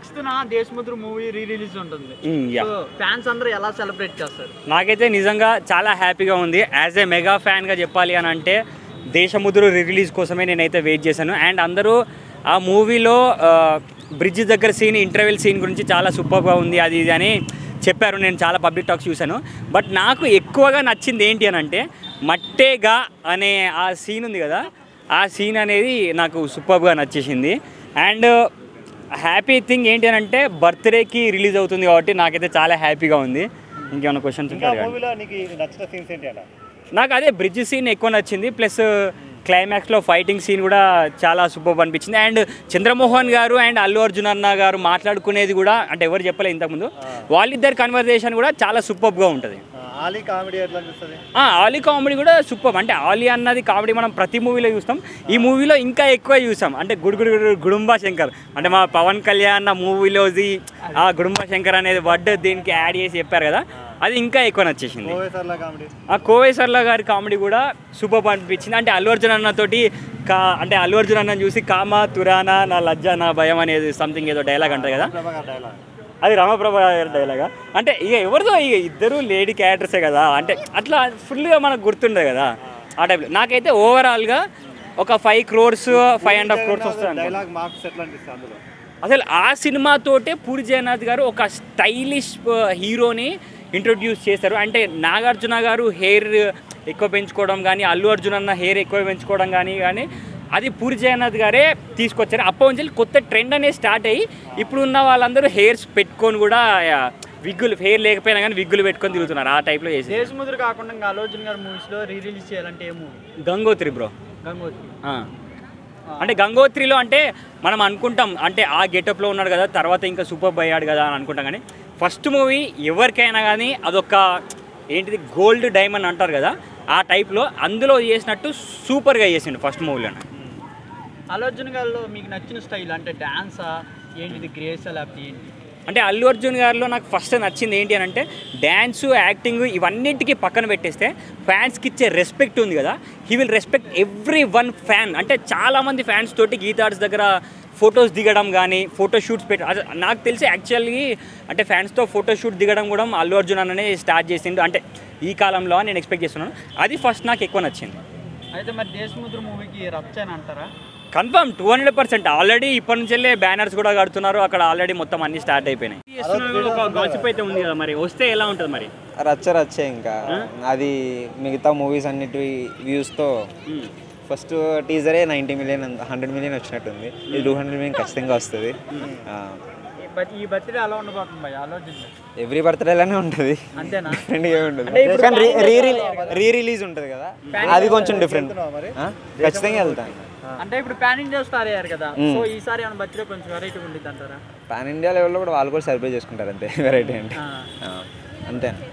Sixth Desamuduru movie re release ఉంటుంది hmm, yeah. So fans అందరూ ఎలా సెలబ్రేట్ చేస్తారు నాకైతే నిజంగా చాలా హ్యాపీగా ఉంది యాజ్ ఏ మెగా ఫ్యాన్గా చెప్పాలి అని అంటే దేశముద్రు రిలీజ్ కోసమే నేనైతే వెయిట్ చేశాను అండ్ అందరూ ఆ మూవీలో బ్రిడ్జ్ దగ్గర సీన్ ఇంటర్వెల్ సీన్ గురించి చాలా సూపర్గా ఉంది అది ఇది అని చెప్పారు నేను చాలా పబ్లిక్ టాక్స్ చూశాను బట్ నాకు ఎక్కువగా నచ్చింది ఏంటి అని అంటే మట్టేగా అనే ఆ సీన్ ఉంది కదా ఆ సీన్ అనేది నాకు సూపర్గా నచ్చేసింది అండ్ హ్యాపీ థింగ్ ఏంటి అని అంటే బర్త్డేకి రిలీజ్ అవుతుంది కాబట్టి నాకైతే చాలా హ్యాపీగా ఉంది ఇంకేమైనా క్వశ్చన్స్ ఇంకా ఉంటాయి మూవీలో నీకు నచ్చిన సీన్స్ ఏంటి అలా నాకు అదే బ్రిడ్జ్ సీన్ ఎక్కువ నచ్చింది ప్లస్ క్లైమాక్స్లో ఫైటింగ్ సీన్ కూడా చాలా సూపర్ అనిపించింది అండ్ చంద్రమోహన్ గారు అండ్ అల్లు అర్జున్ అన్న గారు మాట్లాడుకునేది కూడా అంటే ఎవరు చెప్పలే ఇంతకుముందు వాళ్ళిద్దరు కన్వర్జేషన్ కూడా చాలా సూపర్గా ఉంటుంది ఆ, ఆలీ కామెడీ ఎట్లా అనిపిస్తుంది ఆ, ఆలీ కామెడీ కూడా సూపర్ అంటే ఆలీ అన్నది కామెడీ మనం ప్రతి మూవీలో చూస్తాం ఈ మూవీలో ఇంకా ఎక్కువ చూసాం అంటే గుడుగుడు గుడు గుడుంబా శంకర్ అంటే మా పవన్ కళ్యాణ్ మూవీలోది ఆ గుడుంబా శంకర్ అనేది వర్డ్ దీనికి యాడ్ చేసి చెప్పారు కదా అది ఇంకా ఎక్కువ నచ్చేసింది ఓవేసర్లా కామెడీ ఆ కోవేశ్వర్ల గారి కామెడీ కూడా సూపర్ అనిపించింది అంటే అల్లు అర్జున్ అన్నతోటి కా అంటే అల్లు అర్జున్ అన్న చూసి కామ తురానా నా లజ్జ నా భయం అనేది సంథింగ్ ఏదో డైలాగ్ అంటారు కదా ప్రభాకర్ డైలాగ్ అది రామప్రభ గారి డైలాగా అంటే ఇక ఎవరిదో ఇక ఇద్దరు లేడీ క్యారెక్టర్సే కదా అంటే అట్లా ఫుల్గా మనకు గుర్తుండదు కదా ఆ టైప్లో నాకైతే ఓవరాల్గా ఒక five crores five and half crores వస్తుంది అనుకో. డైలాగ్ మార్క్స్ ఎట్లా అనిపిస్తుంది అందులో అసలు ఆ సినిమాతోటే పూరి జగన్నాథ్ గారు ఒక స్టైలిష్ హీరోని ఇంట్రొడ్యూస్ చేశారు అంటే నాగార్జున గారు హెయిర్ ఎక్కువ పెంచుకోవడం కానీ అల్లు అర్జున్ అన్న హెయిర్ ఎక్కువ పెంచుకోవడం కానీ కానీ అది పూరి జగన్నాథ్ గారే తీసుకొచ్చారు అప్పటి నుంచి కొత్త ట్రెండ్ అనేది స్టార్ట్ అయ్యి ఇప్పుడు ఉన్న వాళ్ళందరూ హెయిర్స్ పెట్టుకొని కూడా ఆ, విగ్గులు హెయిర్ లేకపోయినా కానీ విగ్గులు పెట్టుకొని తిరుగుతున్నారు ఆ టైప్లో చేసి దేశముద్ర కాకుండా ఇంకా అల్లు అర్జున్ గారి మూవీస్ లో రీ రిలీజ్ చేయాలంటే ఏ మూవీ గంగోత్రి బ్రో గంగోత్రి ఆ. అంటే గంగోత్రిలో అంటే మనం అనుకుంటాం అంటే ఆ గెటప్లో ఉన్నాడు కదా తర్వాత ఇంకా సూపర్ అయ్యాడు కదా అని అనుకుంటాం కానీ ఫస్ట్ మూవీ ఎవరికైనా కానీ అదొక ఏంటిది గోల్డ్ డైమండ్ అంటారు కదా ఆ టైప్లో అందులో చేసినట్టు సూపర్గా చేసిండు ఫస్ట్ మూవీలోనే అల్లు అర్జున్ గారిలో మీకు నచ్చిన స్టైల్ అంటే డాన్సా ఏంటిది గ్రేసా లేకపోతే ఏంటి అంటే అల్లు అర్జున్ గారిలో నాకు ఫస్ట్ నచ్చింది ఏంటి అని అంటే డ్యాన్సు యాక్టింగ్ ఇవన్నిటికీ పక్కన పెట్టేస్తే ఫ్యాన్స్కి ఇచ్చే రెస్పెక్ట్ ఉంది కదా he will respect every one fan అంటే చాలామంది ఫ్యాన్స్ తోటి గీతార్ట్స్ దగ్గర ఫొటోస్ దిగడం కానీ ఫోటో షూట్స్ పెట్టి అది నాకు తెలిసి యాక్చువల్లీ అంటే ఫ్యాన్స్తో ఫోటో షూట్ దిగడం కూడా అల్లు అర్జున్ అన్ననే స్టార్ట్ చేసిండు అంటే ఈ కాలంలో అని నేను ఎక్స్పెక్ట్ చేస్తున్నాను అది ఫస్ట్ నాకు ఎక్కువ నచ్చింది అయితే మరి దేశముద్ర మూవీకి రచ్చ అని అంటారా confirm two hundred percent already ఇప్పటి నుంచెల్లే బ్యానర్స్ కూడా కడుతున్నారు అక్కడ ఆల్రెడీ మొత్తం అన్ని స్టార్ట్ అయిపోయినాయి ఒక గాసిప్ అయితే ఉంది కదా మరి వస్తే ఎలా ఉంటుంది మరి రచ్చ రచ్చే ఇంకా అది మిగతా మూవీస్ అన్నిటి వ్యూస్తో ఫస్ట్ టీజరే నైంటీ మిలియన్ హండ్రెడ్ మిలియన్ వచ్చినట్టుంది ఇది టూ హండ్రెడ్ మిలియన్ ఖచ్చితంగా వస్తుంది ఈ బట్ ఈ బర్త్డే అలా ఉండబోతుంది భయ అల్లు అర్జున్ గారు. ఎవ్రీ బర్త్డేలానే ఉంటుంది అంతేనా డిఫరెంట్గా ఏమి ఉండదు కానీ రీ రీ రిలీజ్ ఉంటుంది కదా అది కొంచెం డిఫరెంట్ ఖచ్చితంగా వెళ్తాను అంటే ఇప్పుడు పాన్ ఇండియా స్టార్ అయ్యారు కదా సో ఈసారి ఏమైనా బర్త్డే కొంచెం వెరైటీ ఉండిద్ది అంటారా పాన్ ఇండియా లెవెల్లో కూడా వాళ్ళు కూడా సెలబ్రేట్ చేసుకుంటారు అంతే వెరైటీ అంటే ఆ. ఆ, అంతేనా